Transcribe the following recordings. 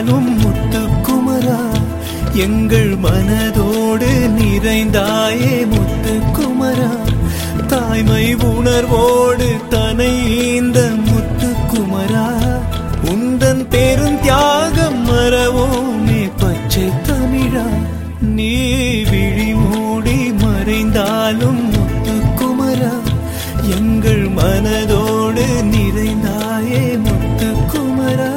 நிறைந்தாலும் முத்துக்குமரா எங்கள் மனதோடு நிறைந்தாயே முத்துக்குமரா தாய்மை உணர்வோடு தனை இந்த முத்துக்குமரா உந்தன் பெரும் தியாகம் மறவோமே பச்சை தமிழா நீ விழி மூடி மறைந்தாலும் முத்துக்குமரா எங்கள் மனதோடு நிறைந்தாயே முத்துக்குமரா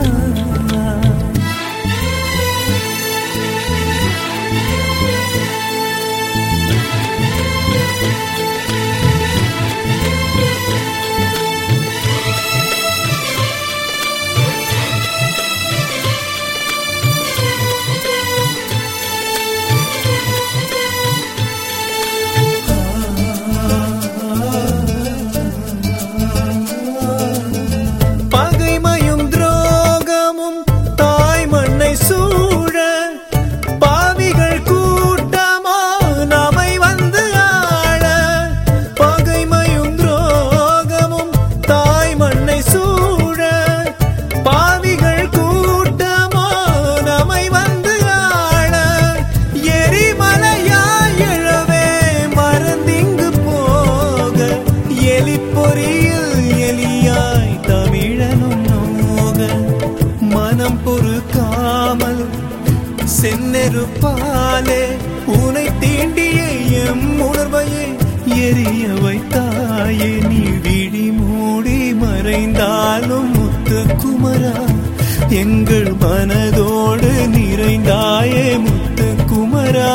பகைமையும் துரோகமும் தாய் மண்ணை சூழ பாவிகள் கூட்டமோ நம்மை வந்து ஆள பகைமையும் துரோகமும் தாய் மண்ணை சூழ பாவிகள் கூட்டமோ நம்மை வந்து ஆள எரிமலையாய் எழவே மறந்திங்கு போக எலி பொறியில் எலியாய் தமிழனும் நோக மனம் பொறுக்காமல் செந்நெருப்பாலே உனை தீண்டிய எம் உணர்வையே எரிய வைத்தாயே நீ விழி மூடி மறைந்தாலும் முத்துக்குமரா எங்கள் மனதோடு நிறைந்தாயே முத்துக்குமரா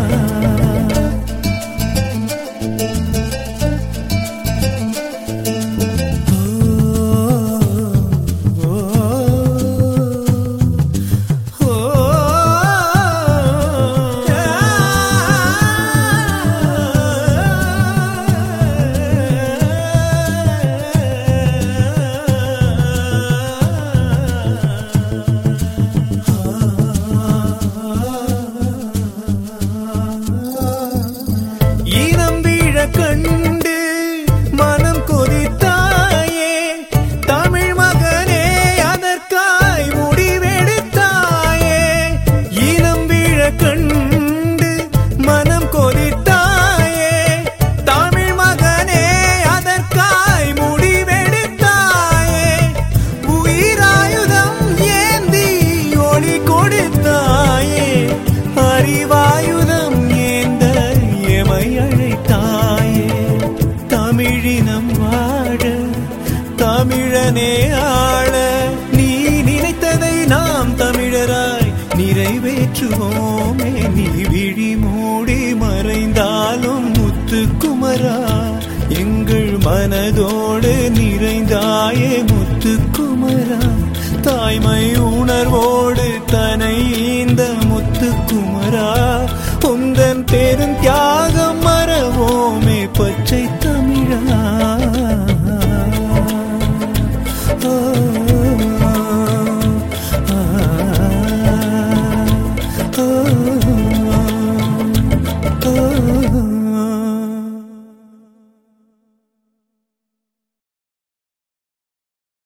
ஈரம் வீழ கண்டு மனம் கொதித்தாயே தமிழ் மகனே அதற்காய் முடிவெடுத்தாயே ஈரம் வீழ கண்டு மனம் கொதித்தாயே தமிழ் மகனே அதற்காய் முடிவெடுத்தாயே உயிராயுதம் ஏந்தி ஒளி கொடுத்தாயே அறிவாயுதம் ஏந்த எமை அழைத்தாயே தமிழினம் வாழ தமிழனே ஆள நீ நினைத்ததை நாம் தமிழராய் நிறைவேற்றுவோமே நீ விழி மூடி மறைந்தாலும் முத்துக்குமரா எங்கள் மனதோடு நிறைந்தாயே முத்துக்குமரா தாய்மை உணர்வோடு தனை இந்த